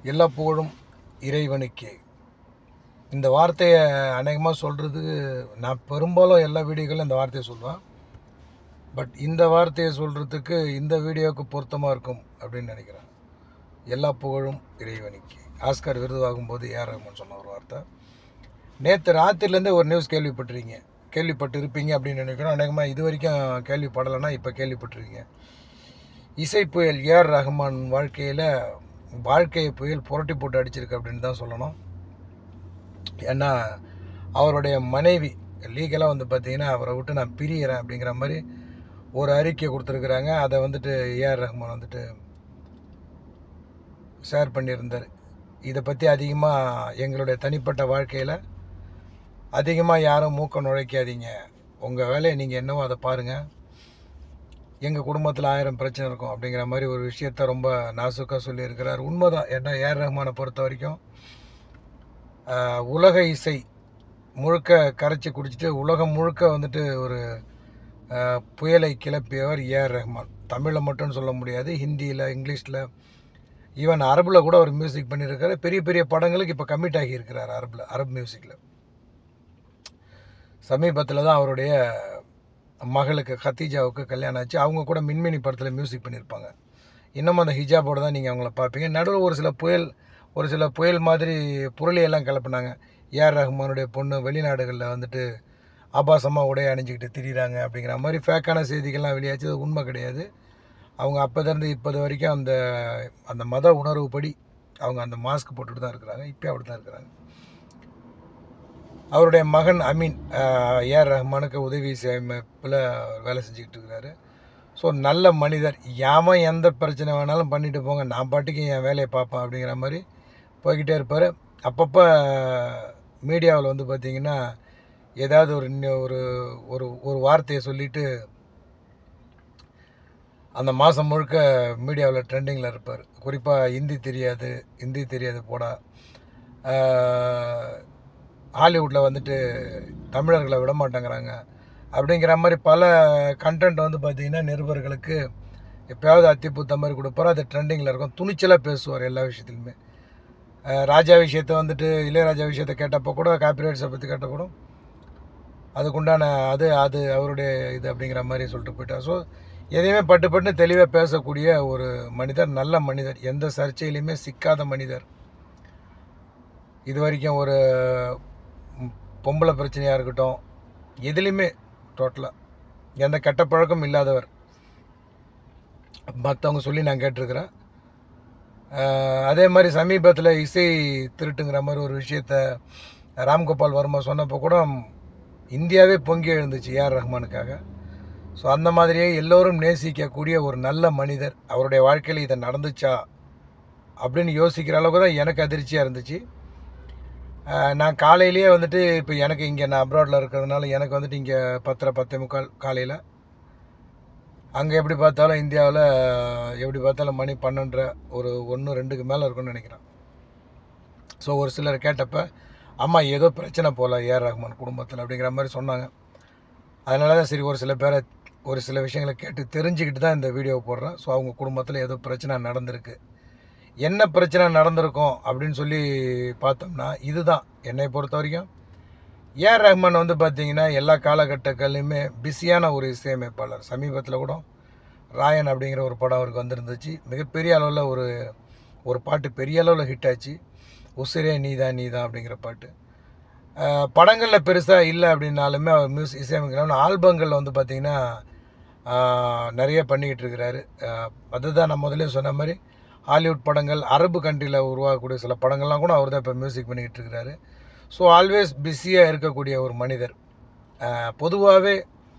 எல்லா புகழும் இறைவனுக்கே இந்த வார்த்தையை அநேகமாக சொல்கிறதுக்கு நான் பெரும்பாலும் எல்லா வீடியோக்களும் இந்த வார்த்தையை சொல்லுவேன் பட் இந்த வார்த்தையை சொல்கிறதுக்கு இந்த வீடியோவுக்கு பொருத்தமாக இருக்கும் அப்படின்னு நினைக்கிறேன் எல்லா புகழும் இறைவனுக்கு ஆஸ்கார் விருது வாங்கும்போது ஏஆர் ரஹ்மான் சொன்ன ஒரு வார்த்தை நேற்று ராத்திரிலேருந்தே ஒரு நியூஸ் கேள்விப்பட்டிருக்கீங்க கேள்விப்பட்டு இருப்பீங்க அப்படின்னு நினைக்கிறோம் அநேகமாக இது வரைக்கும் கேள்விப்படலைன்னா இப்போ கேள்விப்பட்டிருக்கீங்க இசை புயல் ஏஆர் ரஹ்மான் வாழ்க்கையில் வாழ்க்கையை புயல் புரட்டி போட்டு அடிச்சிருக்கு அப்படின்னு தான் சொல்லணும் ஏன்னா அவருடைய மனைவி லீகலாக வந்து பார்த்தீங்கன்னா அவரை விட்டு நான் பிரிகிறேன் அப்படிங்கிற மாதிரி ஒரு அறிக்கை கொடுத்துருக்குறாங்க அதை வந்துட்டு ஏஆர் ரஹ்மான் வந்துட்டு ஷேர் பண்ணியிருந்தார் இதை பற்றி அதிகமாக எங்களுடைய தனிப்பட்ட வாழ்க்கையில் அதிகமாக யாரும் மூக்க நுழைக்காதீங்க உங்கள் வேலையை நீங்கள் என்னவோ அதை பாருங்கள் எங்கள் குடும்பத்தில் ஆயிரம் பிரச்சனை இருக்கும் அப்படிங்கிற மாதிரி ஒரு விஷயத்த ரொம்ப நாசுக்காக சொல்லியிருக்கிறார் உண்மைதான் ஏன்னா ஏஆர் ரஹ்மானை பொறுத்த வரைக்கும் ஆஹ், உலக இசை முழுக்க கரைச்சி குடிச்சிட்டு உலகம் முழுக்க வந்துட்டு ஒரு ஆஹ், புயலை கிளப்பியவர் ஏஆர் ரஹ்மான் தமிழில் மட்டும் சொல்ல முடியாது ஹிந்தியில் இங்கிலீஷில் ஈவன் அரபில் கூட அவர் மியூசிக் பண்ணியிருக்காரு பெரிய பெரிய படங்களுக்கு இப்போ கமிட் ஆகியிருக்கிறார் அரபில் அரப் மியூசிக்கில் சமீபத்தில் தான் அவருடைய மகளுக்கு கத்தீஜாவுக்கு கல்யாணம் ஆச்சு அவங்க கூட மின்மினி படத்தில் மியூசிக் பண்ணியிருப்பாங்க இன்னமும் அந்த ஹிஜாபோட தான் நீங்கள் அவங்கள பார்ப்பீங்க நடுவில் ஒரு சில புயல் ஒரு சில புயல் மாதிரி புரளியெல்லாம் கிளப்புனாங்க ஏஆர் ரஹ்மானுடைய பொண்ணு வெளிநாடுகளில் வந்துட்டு ஆபாசமாக உடைய அணிஞ்சிக்கிட்டு திரியிறாங்க அப்படிங்கிற மாதிரி ஃபேக்கான செய்திகள்லாம் வெளியாச்சு அது உண்மை கிடையாது அவங்க அப்போதேருந்து இப்போது வரைக்கும் அந்த அந்த மத உணர்வுப்படி அவங்க அந்த மாஸ்க் போட்டுட்டு தான் இருக்கிறாங்க இப்போ அப்படி தான் இருக்கிறாங்க அவருடைய மகன் அமீன் ஆஹ், ஏஆர் ரஹ்மானுக்கு உதவி சேமிப்பில் வேலை செஞ்சுக்கிட்டு இருக்கிறாரு ஸோ நல்ல மனிதர் யாமன் எந்த பிரச்சனை வேணாலும் பண்ணிட்டு போங்க நான் பாட்டுக்கு என் வேலையை பார்ப்பேன் அப்படிங்கிற மாதிரி போய்கிட்டே இருப்பார் அப்பப்போ மீடியாவில் வந்து பார்த்திங்கன்னா ஏதாவது ஒரு இன்ன- ஒரு ஒரு ஒரு வார்த்தையை சொல்லிட்டு அந்த மாதம் முழுக்க மீடியாவில் ட்ரெண்டிங்கில் இருப்பார் குறிப்பாக ஹிந்தி தெரியாது ஹிந்தி தெரியாது போடா ஹாலிவுட்டில் வந்துட்டு தமிழர்களை விட மாட்டேங்கிறாங்க அப்படிங்கிற மாதிரி பல கண்டென்ட் வந்து பார்த்திங்கன்னா நிருபர்களுக்கு எப்பயாவது அத்திப்பூத்த மாதிரி கொடுப்பாரு அது ட்ரெண்டிங்கில் இருக்கும் துணிச்சலாக பேசுவார் எல்லா விஷயத்துலையுமே அஹ் ராஜா விஷயத்தை வந்துட்டு இளையராஜா விஷயத்தை கேட்டப்போ கூட காப்பிரைட்ஸை பற்றி கேட்ட கூட அதுக்குண்டான அது அது அவருடைய இது அப்படிங்கிற மாதிரி சொல்லிட்டு போயிட்டார் ஸோ எதையுமே பட்டு பட்டு தெளிவாக பேசக்கூடிய ஒரு மனிதர் நல்ல மனிதர் எந்த சர்ச்சையிலையுமே சிக்காத மனிதர் இது வரைக்கும் ஒரு ம், பொம்பளை பிரச்சனையாக இருக்கட்டும் எதுலேயுமே டோட்டலாக எந்த கெட்ட பழக்கமும் இல்லாதவர் மற்றவங்க சொல்லி நான் கேட்டிருக்கிறேன் அஹ், அதே மாதிரி சமீபத்தில் இசை திருட்டுங்கிற மாதிரி ஒரு விஷயத்த ராம்கோபால் வர்மா சொன்னப்போ கூட இந்தியாவே பொங்கி எழுந்துச்சு ஏஆர் ரஹ்மானுக்காக ஸோ அந்த மாதிரியே எல்லோரும் நேசிக்கக்கூடிய ஒரு நல்ல மனிதர் அவருடைய வாழ்க்கையில் இது நடந்துச்சா அப்படின்னு யோசிக்கிற அளவுக்கு தான் எனக்கு அதிர்ச்சியாக இருந்துச்சு அஹ், நான் காலையிலேயே வந்துட்டு இப்போ எனக்கு இங்கே நான் அப்ராடில் இருக்கிறதுனால எனக்கு வந்துட்டு இங்கே பத்தரை பத்தே முக்கால் காலையில் அங்கே எப்படி பார்த்தாலும் இந்தியாவில் எப்படி பார்த்தாலும் மணி பன்னெண்டரை ஒரு ஒன்று ரெண்டுக்கு மேலே இருக்கும்னு நினைக்கிறேன் ஸோ ஒரு சிலர் கேட்டப்ப அம்மா ஏதோ பிரச்சனை போல ஏஆர் ரஹ்மான் குடும்பத்தில் அப்படிங்கிற மாதிரி சொன்னாங்க அதனால தான் சரி ஒரு சில பேரை ஒரு சில விஷயங்களை கேட்டு தெரிஞ்சுக்கிட்டு தான் இந்த வீடியோ போடுறேன் ஸோ அவங்க குடும்பத்தில் ஏதோ பிரச்சனை நடந்திருக்கு என்ன பிரச்சனை நடந்திருக்கும் அப்படின்னு சொல்லி பார்த்தோம்னா இதுதான் என்னை பொறுத்த வரைக்கும் ஏஆர் ரஹ்மான் வந்து பார்த்தீங்கன்னா எல்லா காலகட்டங்கள்லையுமே பிஸியான ஒரு இசையமைப்பாளர் சமீபத்தில் கூட ராயன் அப்படிங்கிற ஒரு படம் அவருக்கு வந்திருந்துச்சு மிகப்பெரிய அளவில் ஒரு ஒரு பாட்டு பெரிய அளவில் ஹிட் ஆச்சு உசிரே நீதான் நீதான் அப்படிங்கிற பாட்டு அஹ் படங்களில் பெருசாக இல்லை அப்படின்னாலுமே அவர் மியூசிக் இசையமைக்கிறவன் ஆல்பங்களில் வந்து பார்த்திங்கன்னா ஆஹ் நிறைய பண்ணிக்கிட்டு இருக்கிறாரு ஆஹ் அதுதான் நான் முதல்ல சொன்ன மாதிரி ஹாலிவுட் படங்கள் அரபு கண்ட்ரியில் உருவாகக்கூடிய சில படங்கள்லாம் கூட அவர் தான் இப்போ மியூசிக் பண்ணிக்கிட்டு இருக்கிறாரு ஸோ ஆல்வேஸ் பிஸியாக இருக்கக்கூடிய ஒரு மனிதர் பொதுவாகவே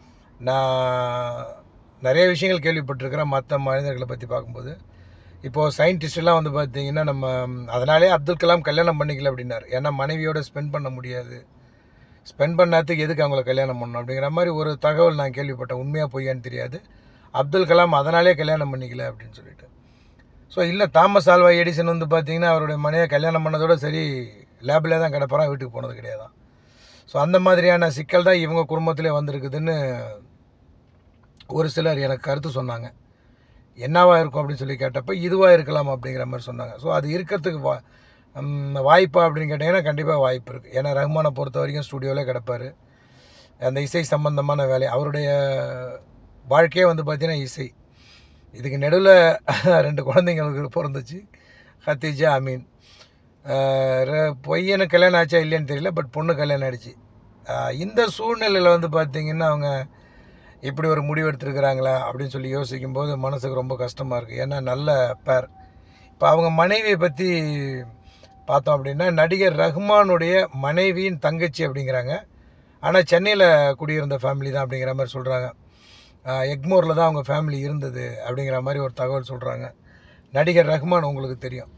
நான் நிறைய விஷயங்கள் கேள்விப்பட்டிருக்கிறேன் மற்ற மனிதர்களை பற்றி பார்க்கும்போது இப்போது சயின்டிஸ்டெல்லாம் வந்து பார்த்தீங்கன்னா நம்ம அதனாலே அப்துல் கலாம் கல்யாணம் பண்ணிக்கல அப்படின்னாரு ஏன்னா மனைவியோட ஸ்பெண்ட் பண்ண முடியாது ஸ்பெண்ட் பண்ணாததுக்கு எதுக்கு அவங்கள கல்யாணம் பண்ணணும் அப்படிங்கிற மாதிரி ஒரு தகவல் நான் கேள்விப்பட்டேன் உண்மையாக பொய்யான்னு தெரியாது அப்துல் கலாம் அதனாலே கல்யாணம் பண்ணிக்கல அப்படின்னு சொல்லிட்டு ஸோ இல்லை தாமஸ் ஆல்வா எடிசன் வந்து பார்த்தீங்கன்னா அவருடைய மனையை கல்யாணம் பண்ணதோட சரி லேபில் தான் கிடப்பாரான் வீட்டுக்கு போனது கிடையாதான் ஸோ அந்த மாதிரியான சிக்கல் தான் இவங்க குடும்பத்திலே வந்திருக்குதுன்னு ஒரு சிலர் எனக்கு கருத்து சொன்னாங்க என்னவா இருக்கும் அப்படின்னு சொல்லி கேட்டப்போ இதுவாக இருக்கலாம் அப்படிங்கிற மாதிரி சொன்னாங்க ஸோ அது இருக்கிறதுக்கு வா ம், வாய்ப்பா அப்படின்னு கேட்டிங்கன்னா கண்டிப்பாக வாய்ப்பு இருக்குது ஏன்னா ரஹ்மானை பொறுத்த வரைக்கும் ஸ்டூடியோவிலே கிடப்பார் அந்த இசை சம்பந்தமான வேலை அவருடைய வாழ்க்கையே வந்து பார்த்தீங்கன்னா இசை இதுக்கு நடுவில் ரெண்டு குழந்தைங்களுக்கு பிறந்துச்சு ஹத்தீஜா அமீன் ஆஹ் ர- பையனுக்கு கல்யாணம் ஆச்சா இல்லைன்னு தெரியல பட் பொண்ணு கல்யாணம் ஆயிடுச்சு ஆஹ் இந்த சூழ்நிலையில் வந்து பார்த்தீங்கன்னா அவங்க இப்படி ஒரு முடிவு எடுத்திருக்கிறாங்களா அப்படின்னு சொல்லி யோசிக்கும்போது மனசுக்கு ரொம்ப கஷ்டமாக இருக்குது ஏன்னா நல்ல பேர் இப்போ அவங்க மனைவியை பற்றி பார்த்தோம் அப்படின்னா நடிகர் ரஹ்மானுடைய மனைவியின் தங்கச்சி அப்படிங்கிறாங்க ஆனால் சென்னையில் குடியிருந்த ஃபேமிலி தான் அப்படிங்கிற மாதிரி சொல்கிறாங்க எக்மோரில் தான் அவங்க ஃபேமிலி இருந்தது அப்படிங்கிற மாதிரி ஒரு தகவல் சொல்கிறாங்க நடிகர் ரஹ்மான் உங்களுக்கு தெரியும்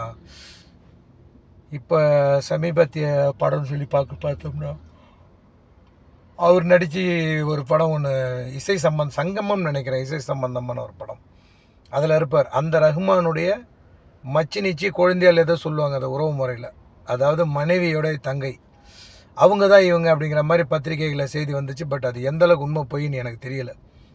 இப்போ சமீபத்திய படம்னு சொல்லி பார்க்க பார்த்தோம்னா அவர் நடித்து ஒரு படம் ஒன்று இசை சம்பந்த சங்கமம் நினைக்கிறேன் இசை சம்பந்தமான ஒரு படம் அதில் இருப்பார் அந்த ரஹ்மானுடைய மச்சினிச்சி குழந்தையால் ஏதோ சொல்லுவாங்க அந்த உறவு முறையில் அதாவது மனைவியோட தங்கை அவங்க தான் இவங்க அப்படிங்கிற மாதிரி பத்திரிகைகளில் செய்தி வந்துச்சு பட் அது எந்த அளவுக்கு உண்மை பொய்ன்னு எனக்கு தெரியல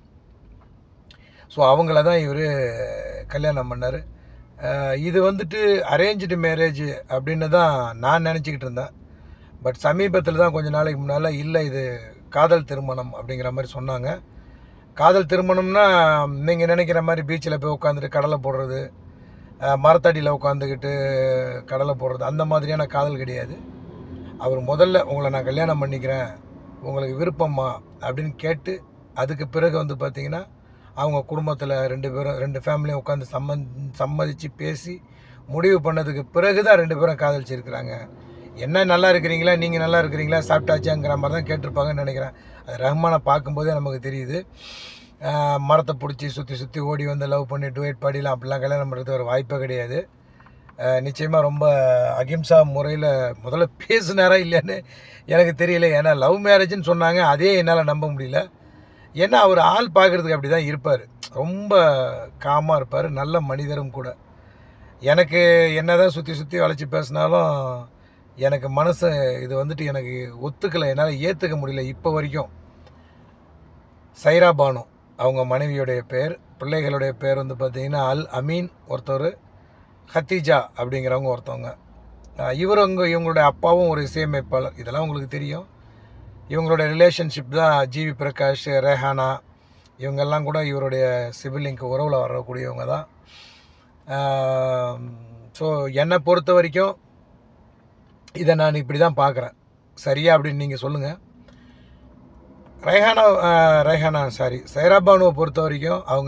ஸோ அவங்கள தான் இவர் கல்யாணம் பண்ணார் இது வந்துட்டு அரேஞ்சு மேரேஜ் அப்படின்னு தான் நான் நினச்சிக்கிட்டு இருந்தேன் பட் சமீபத்தில் தான் கொஞ்ச நாளைக்கு முன்னால் இல்லை இது காதல் திருமணம் அப்படிங்கிற மாதிரி சொன்னாங்க காதல் திருமணம்னா நீங்கள் நினைக்கிற மாதிரி பீச்சில் போய் உட்காந்துட்டு கடலை போடுறது அஹ், மரத்தடியில் உட்காந்துக்கிட்டு கடலை போடுறது அந்த மாதிரியான காதல் கிடையாது அவர் முதல்ல உங்களை நான் கல்யாணம் பண்ணிக்கிறேன் உங்களுக்கு விருப்பமா அப்படின்னு கேட்டு அதுக்கு பிறகு வந்து பார்த்தீங்கன்னா அவங்க குடும்பத்தில் ரெண்டு பேரும் ரெண்டு ஃபேமிலியும் உட்காந்து சம்மந் சம்மதித்து பேசி முடிவு பண்ணதுக்கு பிறகு தான் ரெண்டு பேரும் காதலிச்சிருக்கிறாங்க என்ன நல்லா இருக்கிறீங்களா நீங்கள் நல்லா இருக்கிறீங்களா சாப்பிட்டாச்சாங்கிற மாதிரி தான் கேட்டிருப்பாங்கன்னு நினைக்கிறேன் அது ரஹ்மானை பார்க்கும்போதே நமக்கு தெரியுது ஆஹ் மரத்தை பிடிச்சி சுற்றி சுற்றி ஓடி வந்து லவ் பண்ணி டுவேட் பாடிலாம் அப்படிலாம் கல்யாணம் பண்ணுறது ஒரு வாய்ப்பே கிடையாது நிச்சயமாக ரொம்ப அகிம்சா முறையில் முதல்ல பேசுனாரா இல்லைன்னு எனக்கு தெரியல ஏன்னா லவ் மேரேஜ்னு சொன்னாங்க அதே என்னால் நம்ப முடியல ஏன்னா அவர் ஆள் பார்க்குறதுக்கு அப்படி தான் இருப்பார் ரொம்ப காமாக இருப்பார் நல்ல மனிதரும் கூட எனக்கு என்ன தான் சுற்றி சுற்றி வளைச்சி பேசினாலும் எனக்கு மனசு இது வந்துட்டு எனக்கு ஒத்துக்கலை என்னால் ஏற்றுக்க முடியல இப்போ வரைக்கும் சைரா பானு அவங்க மனைவியுடைய பேர் பிள்ளைகளுடைய பேர் வந்து பார்த்தீங்கன்னா அல் அமீன் ஒருத்தர் ஹத்தீஜா அப்படிங்கிறவங்க ஒருத்தவங்க அஹ் இவருங்க இவங்களுடைய அப்பாவும் ஒரு இசையமைப்பாளர் இதெல்லாம் உங்களுக்கு தெரியும் இவங்களோட ரிலேஷன்ஷிப் தான் ஜிவி பிரகாஷ் ரெஹானா இவங்கெல்லாம் கூட இவருடைய சிபிலிங்க்கு உறவில் வரக்கூடியவங்க தான் ஸோ என்னை பொறுத்த வரைக்கும் இதை நான் இப்படி தான் பார்க்குறேன் சரியா அப்படின்னு நீங்கள் சொல்லுங்கள் ரெஹானா அஹ், ரெஹானா சாரி சைராபானுவை பொறுத்த வரைக்கும் அவங்க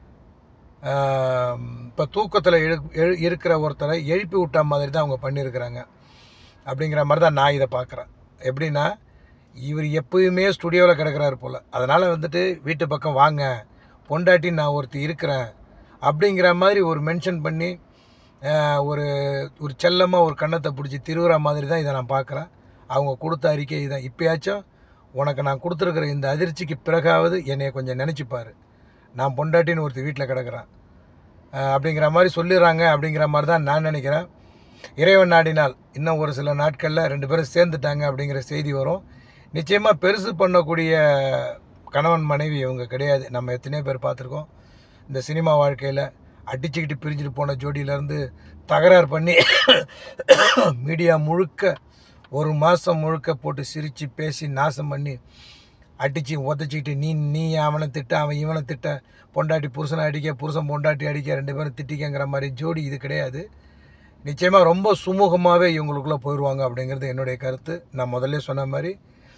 இப்போ தூக்கத்தில் எழு எழு இருக்கிற ஒருத்தரை எழுப்பி விட்ட மாதிரி தான் அவங்க பண்ணியிருக்கிறாங்க அப்படிங்கிற மாதிரி தான் நான் இதை பார்க்குறேன் எப்படின்னா இவர் எப்பயுமே ஸ்டுடியோவில் கிடக்கிறாரு போல் அதனால் வந்துட்டு வீட்டு பக்கம் வாங்க பொண்டாட்டி நான் ஒருத்தி இருக்கிறேன் அப்படிங்கிற மாதிரி ஒரு மென்ஷன் பண்ணி அஹ், ஒரு ஒரு செல்லமாக ஒரு கன்னத்தை பிடிச்சி திருவுற மாதிரி தான் இதை நான் பார்க்குறேன் அவங்க கொடுத்த அறிக்கை இதான் இப்போயாச்சும் உனக்கு நான் கொடுத்துருக்குற இந்த அதிர்ச்சிக்கு பிறகாவது என்னைய கொஞ்சம் நினச்சிப்பார் நான் பொண்டாட்டின்னு ஒருத்தி வீட்டில் கிடக்கிறேன் அஹ், அப்படிங்கிற மாதிரி சொல்லிடுறாங்க அப்படிங்கிற மாதிரி தான் நான் நினைக்கிறேன் இறைவன் நாடினால் இன்னும் ஒரு சில நாட்களில் ரெண்டு பேரும் சேர்ந்துட்டாங்க அப்படிங்கிற செய்தி வரும் நிச்சயமாக பெருசு பண்ணக்கூடிய கணவன் மனைவி இவங்க கிடையாது நம்ம எத்தனையோ பேர் பார்த்துருக்கோம் இந்த சினிமா வாழ்க்கையில் அடிச்சுக்கிட்டு பிரிஞ்சுட்டு போன ஜோடியிலேருந்து தகராறு பண்ணி மீடியா முழுக்க ஒரு மாதம் முழுக்க போட்டு சிரித்து பேசி நாசம் பண்ணி அடித்து உதச்சிக்கிட்டு நீ நீ அவனை திட்ட அவன் இவனை திட்ட பொண்டாட்டி புருஷனை அடிக்க புருஷன் பொண்டாட்டி அடிக்க ரெண்டு பேரும் திட்டிக்கங்கிற மாதிரி ஜோடி இது கிடையாது நிச்சயமாக ரொம்ப சுமூகமாகவே இவங்களுக்குள்ளே போயிடுவாங்க அப்படிங்கிறது என்னுடைய கருத்து நான் முதல்ல சொன்ன மாதிரி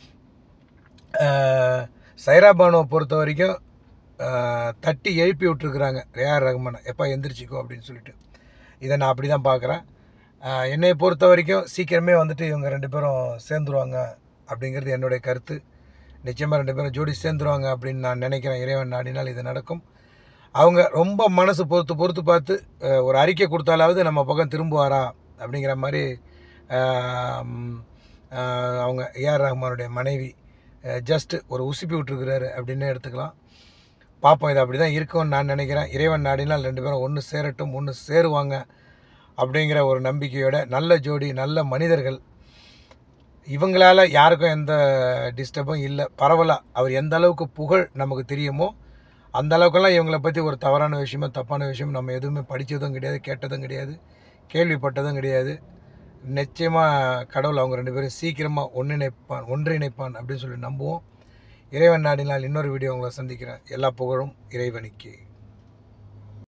ஆஹ், சைரா பானுவை பொறுத்த வரைக்கும் ஆஹ், தட்டி எழுப்பி விட்டுருக்குறாங்க ஏஆர் ரஹ்மானை எப்போ எந்திரிச்சிக்கோ அப்படின்னு சொல்லிட்டு இதை நான் அப்படி தான் பார்க்குறேன் என்னை பொறுத்த வரைக்கும் சீக்கிரமே வந்துட்டு இவங்க ரெண்டு பேரும் சேர்ந்துருவாங்க அப்படிங்கிறது என்னுடைய கருத்து நிச்சயமாக ரெண்டு பேரும் ஜோடி சேர்ந்துருவாங்க அப்படின்னு நான் நினைக்கிறேன் இறைவன் நாடினால் இது நடக்கும் அவங்க ரொம்ப மனசு பொறுத்து பொறுத்து பார்த்து அஹ், ஒரு அறிக்கை கொடுத்தாலாவது நம்ம பக்கம் திரும்புவாரா அப்படிங்கிற மாதிரி ஆஹ், ம், ஆஹ், அவங்க ஏஆர் ரஹ்மானுடைய மனைவி ஜஸ்ட் ஒரு உசுப்பி விட்டுருக்கிறாரு அப்படின்னு எடுத்துக்கலாம் பார்ப்போம் இது அப்படி தான் இருக்கும்னு நான் நினைக்கிறேன் இறைவன் நாடினால் ரெண்டு பேரும் ஒன்று சேரட்டும் ஒன்று சேருவாங்க அப்படிங்கிற ஒரு நம்பிக்கையோட நல்ல ஜோடி நல்ல மனிதர்கள் இவங்களால யாருக்கும் எந்த டிஸ்டர்பும் இல்லை பரவலாக அவர் எந்த அளவுக்கு புகழ் நமக்கு தெரியுமோ அந்த அளவுக்கெல்லாம் இவங்களை பற்றி ஒரு தவறான விஷயமோ தப்பான விஷயம் நம்ம எதுவுமே படித்ததும் கிடையாது கேட்டதும் கிடையாது கேள்விப்பட்டதும் கிடையாது நிச்சயமாக கடவுள் அவங்க ரெண்டு பேரும் சீக்கிரமாக ஒன்றிணைப்பான் ஒன்றிணைப்பான் அப்படின்னு சொல்லி நம்புவோம் இறைவன் நாடினால் இன்னொரு வீடியோ உங்களை சந்திக்கிறேன் எல்லா புகழும் இறைவனுக்கு